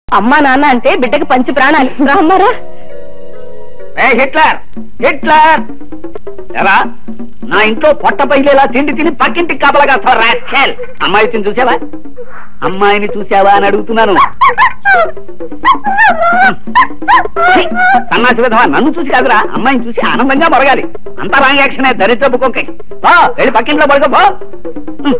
అమ్మా నాన్న అంటే బిడ్డకి పంచి ప్రాణాలు రామ్మారా ఏ హిట్లర్ హిట్లర్ ఎలా నా ఇంట్లో పొట్ట పైలేలా తిండి తిని పక్కింటికి కాపలాగా రాస్కెల్ అమ్మాయిని చూసావా అమ్మాయిని చూసావా అని అడుగుతున్నాను ఛీ, సన్నాసి విధవా నన్ను చూసి కాదురా అమ్మాయిని చూసి ఆనందంగా మొరగాలి అంతా రాంగ్ యాక్షన్ దరిద్రపు కుక్కకి పో వెళ్ళి పక్కింట్లో పడుకో పో హ్మ్.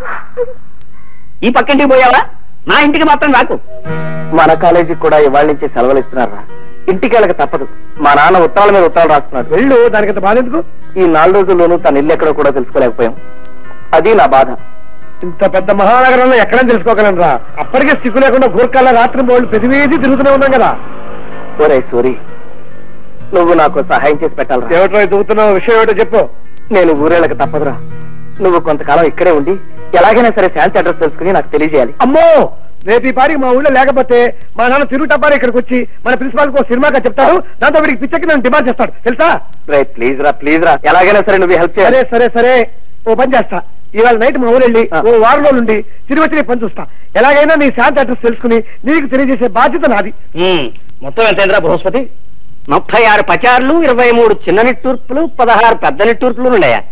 ఈ పక్కింటికి పోయావా నా ఇంటికి మాత్రం రాకు మన కాలేజీకి కూడా ఇవాళ నుంచి సెలవులు ఇస్తున్నారా ఇంటికి వెళ్ళక తప్పదు మా నాన్న ఉత్తరాల మీద ఉత్తరాలు రాస్తున్నాడు వెళ్ళు దానికంత బాధ ఎందుకు ఈ నాలుగు రోజుల్లోనూ తన ఇల్లు ఎక్కడో కూడా తెలుసుకోలేకపోయాం అది నా బాధ ఇంత పెద్ద మహానగరంలో ఎక్కడని తెలుసుకోగలనరా అప్పటికే సిగ్గు లేకుండా గూర్ఖాల రాత్రి బోళ్ళు ప్రతివేది తిరుగుతూనే ఉన్నాం కదా ఓరే సూరి నువ్వు నాకు సహాయం చేసి పెట్టాలరా ఏమిటో దూకుతున్నావు విషయం ఏమిటో చెప్పు నేను ఊరేళ్ళకి తప్పదురా నువ్వు కొంతకాలం ఇక్కడే ఉండి ఎలాగైనా సరే ఫ్యాన్సీ అడ్రస్ తెలుసుకుని నాకు తెలియజేయాలి అమ్మో రేపు ఈ పారికి మా ఊళ్ళో లేకపోతే మా నాన్న తిరుగుటప్పారి ఇక్కడికి వచ్చి మన ప్రిన్సిపాల్ కో సినిమాగా చెప్తారు దాంతో వీడికి పిచ్చకి నన్ను డిమాండ్ చేస్తాడు తెలుసా రే ప్లీజ్ రా ప్లీజ్ రా ఎలాగైనా సరే నువ్వు హెల్ప్ సరే చేయాలి సరే సరే ఓ పని చేస్తా ఇవాళ నైట్ మా ఊరు వెళ్ళి ఆ. ఓ వారం రోజులు ఉండి తిరిగి వచ్చి నీ పని చూస్తా ఎలాగైనా నీ శాంతి అడ్రస్ తెలుసుకుని నీకు తెలియజేసే బాధ్యత నాది మొత్తం ఎంతైందిరా బృహస్పతి ముప్పై ఆరు పచార్లు ఇరవై మూడు చిన్న నిట్టూర్పులు పదహారు పెద్ద నిట్టూర్పులు ఉన్నాయా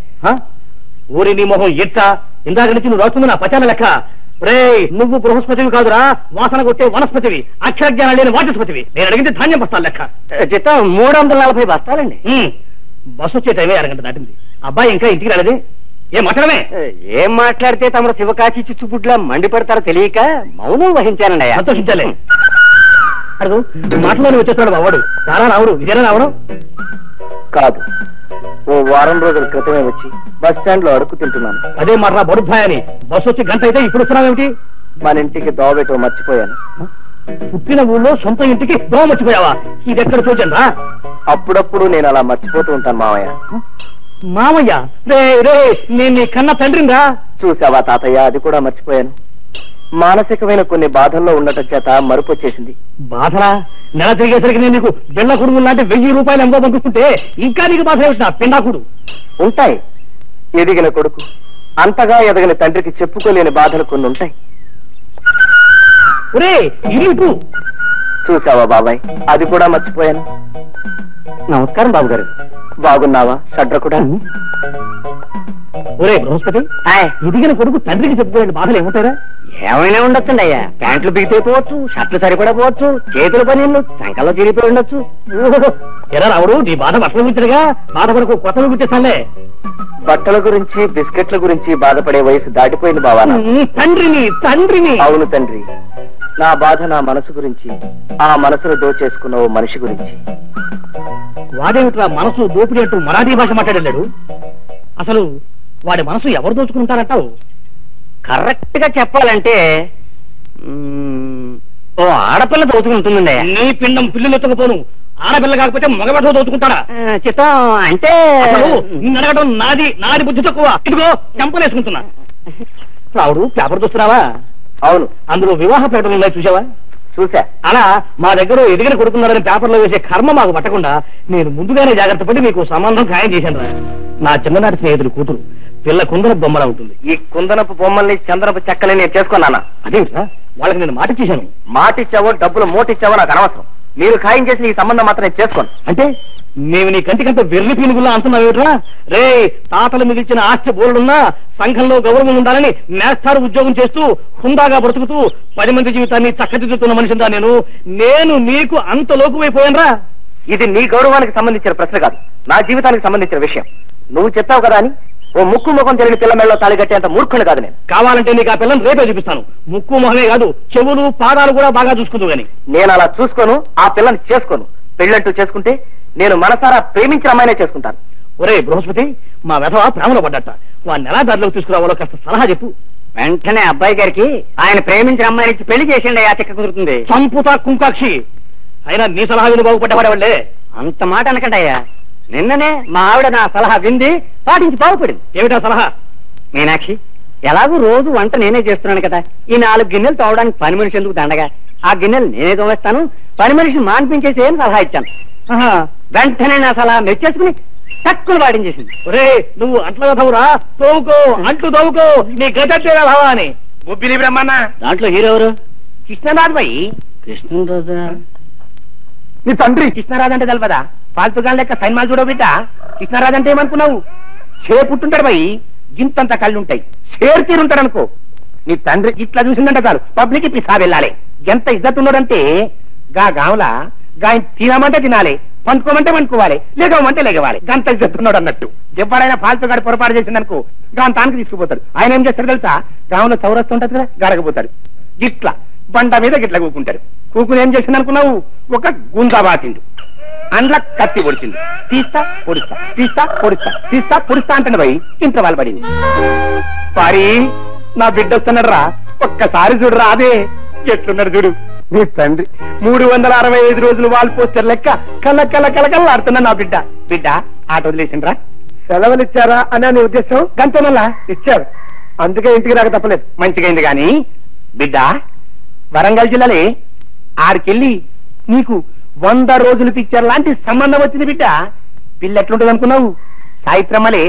ఊరి నీ మొహం ఎట్ట ఇందాక నుంచి నువ్వు రాస్తుంది నా పచార లెక్క రే నువ్వు బృహస్పతివి కాదురా వాసన కొట్టే వనస్పతివి అక్షర జ్ఞానం లేని వాచస్పతివి నేను అడిగింది ధాన్యం బస్తాలు లెక్క చిత్తం మూడు వందల నలభై బస్తాలండి బస్సు వచ్చే టైమే అరగంట దాటింది అబ్బాయి ఇంకా ఇంటికి రాలేదే ఏం మాట్లాడమే ఏం మాట్లాడితే తమరు శివకాశి చిచ్చుపుట్లా మండిపడతారో తెలియక మౌనం వహించానండి సంతోషించాలి అడుగు మాటలోనే వచ్చేస్తున్నాడు బావాడు రారా రావుడు ఇదేనా రావడం కాదు ఓ వారం రోజుల క్రితమే వచ్చి బస్ స్టాండ్ లో అడుగు తింటున్నాను అదే మాట బడుభాయ్ అని బస్సు వచ్చి గంట అయితే ఇప్పుడు వస్తున్నావేమిటి మన ఇంటికి దోబెట్టో మర్చిపోయాను పుట్టిన ఊళ్ళో సొంత ఇంటికి దోమ మర్చిపోయావా ఇది ఎక్కడ చూచండి రా అప్పుడప్పుడు నేను అలా మర్చిపోతూ ఉంటాను మామయ్య మామయ్య రే రే నేను నీ కన్న తండ్రిరా చూసావా తాతయ్య అది కూడా మర్చిపోయాను మానసికమైన కొన్ని బాధల్లో ఉండటం చేత మరుపు వచ్చేసింది బాధరా నెల తిరిగేసరికి నేను నీకు బిళ్ళ కుడుము లాంటి వెయ్యి రూపాయలు ఎంతో పంపిస్తుంటే ఇంకా నీకు బాధ ఏమిటి పిండాకుడు ఉంటాయి ఎదిగిన కొడుకు అంతగా ఎదగిన తండ్రికి చెప్పుకోలేని బాధలు కొన్ని ఉంటాయి ఒరే ఇల్లు చూసావా బాబాయ్ అది కూడా మర్చిపోయాను నమస్కారం బాబు గారు బాగున్నావా షడ్ర కూడా ఒరే బృహస్పతి ఎదిగిన కొడుకు తండ్రికి చెప్పుకోండి బాధలు ఏముంటారా ఏమైనా ఉండొచ్చండి అయ్యా ప్యాంట్లు బిగిపోవచ్చు షర్ట్లు సరిపడపోవచ్చు చేతుల పనిళ్ళు సంకల్లో తిరిగిపోయి ఉండొచ్చు ఎరా రావుడు నీ బాధ బట్టలు గురించడుగా బాధపడకు కొత్తలు గుర్తిస్తానులే బట్టల గురించి బిస్కెట్ల గురించి బాధపడే వయసు దాటిపోయింది బావా నాకు. తండ్రిని తండ్రిని అవును తండ్రి నా బాధ నా మనసు గురించి ఆ మనసును దోచేసుకున్న ఓ మనిషి గురించి వాడేమిట్రా మనసు దోపిడీ అంటూ మరాఠీ భాష మాట్లాడలేడు అసలు వాడి మనసు ఎవరు దోచుకుంటారంటావు కరెక్ట్ గా చెప్పాలంటే ఓ ఆడపిల్ల దోచుకుంటుందండి నీ పిండం పిల్లులు ఎత్తుకుపోను ఆడపిల్ల కాకపోతే మగబెట్ట దోచుకుంటాడా చిత్తం అంటే నిన్ను అడగడం నాది నాది బుద్ధి తక్కువ ఇదిగో చెంపలేసుకుంటున్నా రావుడు పేపర్ చూస్తున్నావా అవును అందులో వివాహ ప్రకటనలు ఉన్నాయి చూసావా చూసా అలా మా దగ్గర ఎదిగిన కొడుకున్నారని పేపర్లో వేసే కర్మ మాకు పట్టకుండా నేను ముందుగానే జాగ్రత్త పడి మీకు సంబంధం ఖాయం చేశాను రా నా చిన్ననాటి స్నేహితుడు కూతురు పిల్ల కుందర బొమ్మలా ఉంటుంది ఈ కుందనపు బొమ్మల్ని చందనపు చెక్కల్ని నేను చేసుకున్నానా అదేమిట్రా వాళ్ళకి నేను మాట చేశాను మాటిచ్చావో డబ్బులు మోటిచ్చావో నాకు అనవసరం మీరు ఖాయం చేసిన ఈ సంబంధం మాత్రం నేను చేసుకోను అంటే మేము నీ కంటికంత వెర్రి పీనుగుల్లా అంటున్నావేట్రా రే తాతలు మిగిల్చిన ఆస్తి బోరుడున్నా సంఘంలో గౌరవం ఉండాలని నేస్తారు ఉద్యోగం చేస్తూ హుందాగా బ్రతుకుతూ పది మంది జీవితాన్ని చక్కదిద్దుతున్న మనిషిందా నేను నేను నీకు అంత లోకువైపోయానరా ఇది నీ గౌరవానికి సంబంధించిన ప్రశ్న కాదు నా జీవితానికి సంబంధించిన విషయం నువ్వు చెప్పావు కదా అని ఓ ముక్కు ముఖం తెలియని పిల్ల మెళ్ళలో తాళి కట్టేంత మూర్ఖుడు కాదు నేను కావాలంటే నీకు ఆ పిల్లని రేపే చూపిస్తాను ముక్కు మొహమే కాదు చెవులు పాదాలు కూడా బాగా చూసుకుందు గాని నేను అలా చూసుకోను ఆ పిల్లని చేసుకోను పెళ్ళంటూ చేసుకుంటే నేను మనసారా ప్రేమించిన అమ్మాయినే చేసుకుంటాను ఒరే బృహస్పతి మా వెధవ ప్రేమలో పడ్డట వాడిని ఎలా దారిలోకి తీసుకురావాలో కాస్త సలహా చెప్పు వెంటనే అబ్బాయి గారికి ఆయన ప్రేమించిన అమ్మాయిని ఇచ్చి పెళ్లి చేసిండి ఆ తిక్క కుదురుతుంది సంపుత కుంకాక్షి అయినా నీ సలహా విని బాగుపడ్డవాడే అంత మాట అనకండి అయ్యా నిన్ననే మా ఆవిడ నా సలహా వింది పాటించి బాగుపడింది ఏమిటా సలహా మీనాక్షి ఎలాగూ రోజు వంట నేనే చేస్తున్నాను కదా ఈ నాలుగు గిన్నెలు తోవడానికి పని మనిషి ఎందుకు దండగా ఆ గిన్నెలు నేనే తోవేస్తాను పని మనిషిని మాన్పించేసి ఏం సలహా ఇచ్చాను ఆహా, వెంటనే నా సలహా మెచ్చేసుకుని తక్కువ పాటించేసింది ఒరే నువ్వు అంట్ల వెధవురా తోవుకో అంట్లు తోవుకో నీ గదే భావా అని బొబ్బిలి బ్రహ్మన్న దాంట్లో హీరో ఎవరు కృష్ణనాథ్ బాయి కృష్ణరాజా నీ తండ్రి కృష్ణరాజు అంటే తెలపదా ఫాల్తుగా లెక్క సైన్మాలు చూడవు బిడ్డ కృష్ణరాజు అంటే ఏమనుకున్నావు షేర్ పుట్టుంటాడు భయ్ గింతంత కళ్ళు ఉంటాయి షేర్ తీరుంటాడు అనుకో నీ తండ్రి ఇట్లా చూసిందంట చాలు పబ్లిక్ పిసా వెళ్ళాలి ఎంత ఇజ్జత్ ఉన్నాడంటే గా గావుల గా ఆయన తినమంటే తినాలి పండుకోమంటే పండుకోవాలి లేగమంటే లేగవాలి గంత ఇజ్జత్ ఉన్నాడు అన్నట్టు ఎవరైనా ఫాల్తుగాడు పొరపాటు చేసిందనుకో గాని తానికి తీసుకుపోతాడు ఆయన ఏం చేస్తాడు తెలుసా గావులో చౌరస్తు ఉంటది కదా గరగపోతాడు గిట్ల బండ మీద గిట్ల కూకుంటాడు కూకుని ఏం చేసింది అనుకున్నావు ఒక గుంజా బాతిండు అండ్ల కత్తి పొడిచింది తీస్తా పొడుస్తా తీస్తా పొడుస్తా తీస్తా పొడుస్తా అంటాడు భయ్ ఇంట్లో వాళ్ళు పడింది సారీ నా బిడ్డ వస్తున్నాడు రా ఒక్కసారి చూడరా అదే ఎట్లున్నాడు చూడు నీ తండ్రి మూడు వందల అరవై ఐదు రోజులు వాల్ పోస్టర్ లెక్క కళ్ళ కళ్ళ కళ్ళ కళ్ళ ఆడుతున్నా నా బిడ్డ బిడ్డ ఆట వదిలేసిండ్రా సెలవులు ఇచ్చారా అని నీ ఉద్దేశం గంతనల్లా ఇచ్చారు అందుకే ఇంటికి రాక తప్పలేదు మంచిగైంది గాని బిడ్డ వరంగల్ జిల్లాలే ఆడికెళ్ళి నీకు వంద రోజులు పిక్చర్ లాంటి సంబంధం వచ్చింది బిడ్డ పిల్ల ఎట్లుంటది అనుకున్నావు సాయిత్రమ్మలే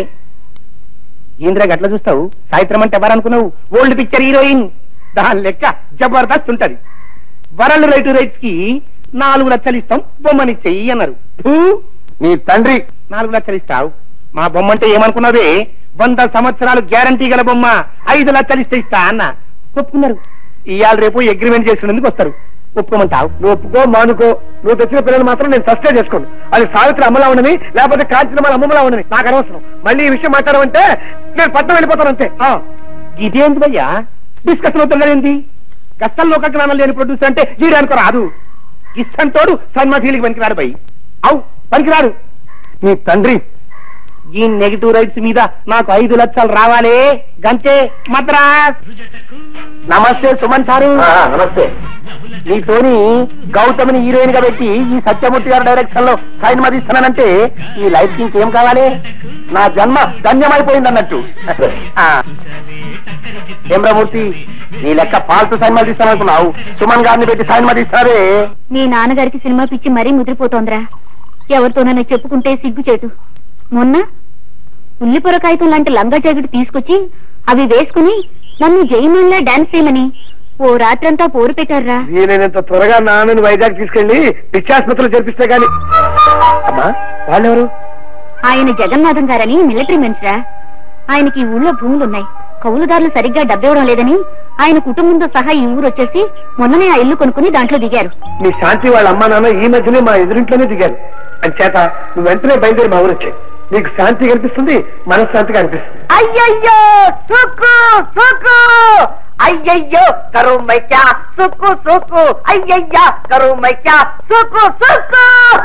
ఏంద్రా గట్ల చూస్తావు సాయిత్రం అంటే ఎవరనుకున్నావు ఓల్డ్ పిక్చర్ హీరోయిన్ దాని లెక్క జబర్దస్త్ ఉంటది వరల్డ్ రైట్ రైట్స్ కి నాలుగు లక్షలు ఇస్తాం బొమ్మని చెయ్యి అన్నారు ఫూ, నీ తండ్రి నాలుగు లక్షలు ఇస్తావు మా బొమ్మ అంటే ఏమనుకున్నావే వంద సంవత్సరాలు గ్యారంటీ గల బొమ్మ ఐదు లక్షలు ఇస్తే ఇస్తా అన్న ఒప్పుకున్నారు ఇవాళ రేపు అగ్రిమెంట్ చేసినందుకు వస్తారు ఒప్పుకోమంటావు నువ్వు ఒప్పుకో మానుకో నువ్వు తెచ్చిన పిల్లలు మాత్రం నేను సస్టే చేసుకోండి అది సావిత్రి అమ్మలా ఉండని లేకపోతే కాల్చిన వాళ్ళ అమ్మలా ఉండని నాకు అనవసరం మళ్ళీ ఈ విషయం మాట్లాడమంటే నేను పట్టణం వెళ్ళిపోతాను అంతే ఆ. ఇదేంటి భయ్యా డిస్కషన్ అవుతున్నదేంటి కష్టంలో జ్ఞానం లేని ప్రొడ్యూసర్ అంటే ఈడనుకో రాదు ఇస్తంతోడు సన్మా ఫీలింగ్ పనికిరాడు భయ్ అవు పనికిరాడు నీ తండ్రి ఈ నెగిటివ్ రైట్స్ మీద నాకు ఐదు లక్షలు రావాలే గంతే మద్రాస్ నమస్తే సుమన్ సారు నమస్తే నీతోని గౌతమిని హీరోయిన్ గా పెట్టి ఈ సత్యమూర్తి గారి డైరెక్షన్ లో సైన్ మదిస్తున్నానంటే ఈ లైఫ్ కి ఇంకేం కావాలి నా జన్మ ధన్యమైపోయింది అన్నట్టు ఆ. ఏమ్రమూర్తి నీ లెక్క పాల్తు సైన్ మదిస్తాను అనుకున్నావు సుమన్ గారిని పెట్టి సైన్ మదిస్తారే మీ నాన్నగారికి సినిమా పిచ్చి మరీ ముదిరిపోతోందిరా ఎవరితోనైనా చెప్పుకుంటే సిగ్గుచేటు మొన్న ఉల్లిపొర కాగితం లాంటి లంగా జాకెట్ తీసుకొచ్చి అవి వేసుకుని నన్ను జయమల్లా డాన్స్ చేయమని ఓ రాత్రంతా పోరు పెట్టారురా వీలైనంత త్వరగా నాన్నని వైజాగ్ తీసుకెళ్లి పిచ్చాసుపత్రిలో చేర్పిస్తే గాని అమ్మా వాళ్ళెవరు ఆయన జగన్నాథం గారని మిలిటరీ మనిషిరా ఆయనకి ఈ ఊళ్ళో భూములున్నాయి కౌలుదారులు సరిగ్గా డబ్బివ్వడం లేదని ఆయన కుటుంబంతో సహా ఈ ఊరు వచ్చేసి మొన్ననే ఆ ఇల్లు కొనుక్కుని దాంట్లో దిగారు మీ శాంతి వాళ్ళ అమ్మా నాన్న ఈ మధ్యనే మా ఎదురింట్లోనే దిగారు అంచేత నువ్వు వెంటనే బయలుదేరి మా ఊరు వచ్చాయి నీకు శాంతి కనిపిస్తుంది మనశ్శాంతిగా అనిపిస్తుంది అయ్యయ్యో సుక్కు సుక్కు అయ్యయ్యో కరుమైక్యా సుక్కు సుక్కు అయ్యయ్యా కరుమైక్యా సుక్కు సుక్కు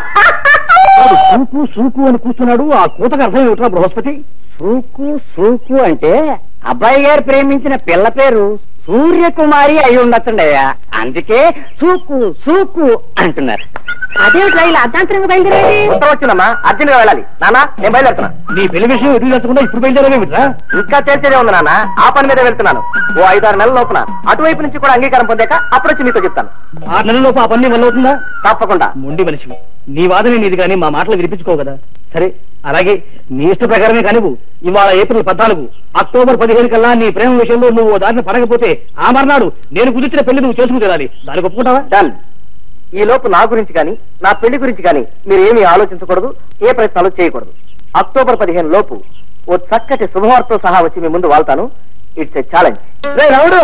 సూకు సూకు అని కూర్చున్నాడు ఆ కూతకు అర్థం ఏమిట్రా బృహస్పతి సూకు సూకు అంటే అబ్బాయి గారు ప్రేమించిన పిల్ల పేరు సూర్యకుమారి అయి ఉండొచ్చండయ్యా అందుకే సూకు సూకు అంటున్నారు అదేమిట్రా ఇలా అర్ధాంతరంగా బయలుదేరేది ఉత్తరం వచ్చిందమ్మా అర్జెంట్ గా వెళ్ళాలి నాన్న నేను బయలుదేరుతున్నా నీ పెళ్లి విషయం ఎదురు తెచ్చకుండా ఇప్పుడు బయలుదేరేమిట్రా ఇంకా చేసేదే ఉంది నాన్న ఆ పని మీద వెళ్తున్నాను ఓ ఐదారు నెలల లోపున అటువైపు నుంచి కూడా అంగీకారం పొందాక అప్పుడు వచ్చి నీతో చెప్తాను ఆ నెలలోపు ఆ పని వల్ల అవుతుందా తప్పకుండా మొండి మనిషివి నీ వాదన నీది కానీ మా మాటలు వినిపించుకో కదా సరే అలాగే నీ ఇష్ట ప్రకారమే కానివ్వు ఇవాళ ఏప్రిల్ పద్నాలుగు అక్టోబర్ పదిహేను కల్లా నీ ప్రేమ విషయంలో నువ్వు ఓ దారిని పడకపోతే ఆ మర్నాడు నేను కుదిర్చిన పెళ్లి నువ్వు చేసుకుని తీరాలి దానికి ఒప్పుకుంటావా డన్ ఈ లోపు నా గురించి కానీ నా పెళ్లి గురించి కానీ మీరు ఏమీ ఆలోచించకూడదు ఏ ప్రయత్నాలు చేయకూడదు అక్టోబర్ పదిహేను లోపు ఓ చక్కటి శుభవార్తతో సహా వచ్చి మీ ముందు వాళ్తాను ఇట్స్ ఎ ఛాలెంజ్ రే రావుడు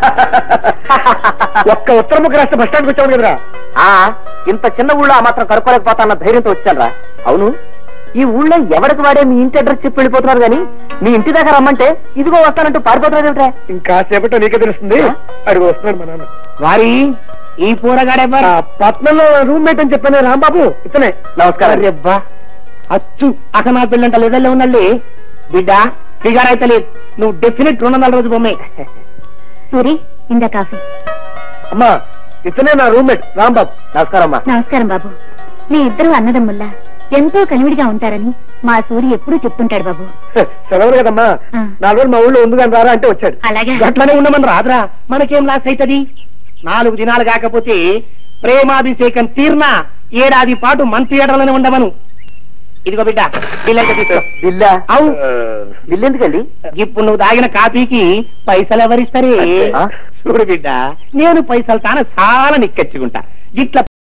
ఒక్క ఉత్తర ముఖ రాష్ట్ర బస్ స్టాండ్కి వచ్చావు కదరా ఆ ఇంత చిన్న ఊళ్ళో ఆ మాత్రం కనుక్కోలేకపోతా అన్న ధైర్యంతో వచ్చానురా అవును ఈ ఊళ్ళో ఎవరికి వాడే మీ ఇంటి అడ్రస్ చెప్పి వెళ్ళిపోతున్నారు కానీ మీ ఇంటి దగ్గర రమ్మంటే ఇదిగో వస్తానంటూ పారిపోతున్నారు ఏమిట్రా ఇంకా సేపట్లో నీకే తెలుస్తుంది అడుగు వస్తున్నాడు మా నాన్న వారి ఈ పూరగాడెవ్వరు ఆ, పట్నంలో రూమ్మేట్ అని చెప్పాను రాంబాబు ఇతనే నమస్కారం రెబ్బా అచ్చు అక్క నా పిల్లంట లేదల్లే ఉన్నల్లి బిడ్డ ఫిగర్ అయితే లేదు నువ్వు డెఫినెట్ రెండు వందల రోజు బొమ్మే సూరి ఇందా కాఫీ అమ్మా ఇతనే నా రూమ్మేట్ రాంబాబు నమస్కారం అమ్మా నమస్కారం బాబు మీ ఇద్దరు అన్నదమ్ముల్లా ఎంతో కలివిడిగా ఉంటారని మా సూరి ఎప్పుడూ చెప్తుంటాడు బాబు సెలవులు కదమ్మా ఆ. నాలుగు రోజులు మా ఊళ్ళో ఉంది కానీ రారా అంటే వచ్చాడు అలాగే గట్లనే ఉండమని రాదురా మనకేం లాస్ అవుతుంది నాలుగు దినాలు కాకపోతే ప్రేమాభిషేకం తీర్నా ఏడాది పాటు మంచి ఏడలోనే ఉండమను ఇదిగో బిడ్డ బిల్ అయితే తీసుకో బిల్లా అవు బిల్లు ఎందుకండి ఇప్పుడు నువ్వు తాగిన కాపీకి పైసలు ఎవరిస్తారే ఆ? చూడు బిడ్డ నేను పైసలు తాన చాలా నిక్కచ్చుకుంటా ఇట్లా